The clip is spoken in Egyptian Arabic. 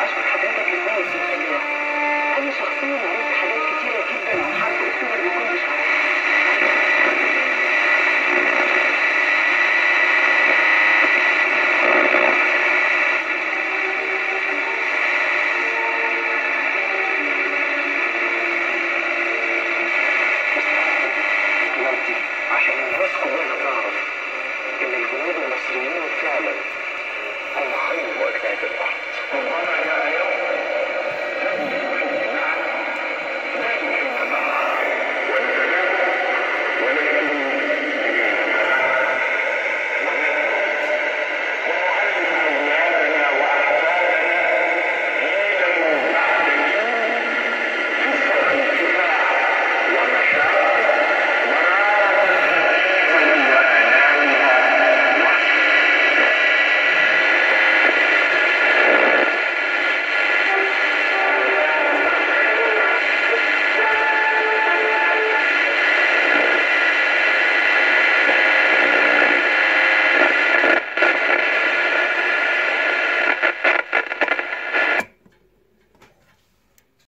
اشكر حضرتك ازاي يا استاذ سمير انا شخصيا عرفت حاجات كتيره جدا عن حرب اكتوبر ما كنتش اعرفها دلوقتي عشان الناس كلها تعرف ان الجنود المصريين فعلا هم عملوا اجناد الارض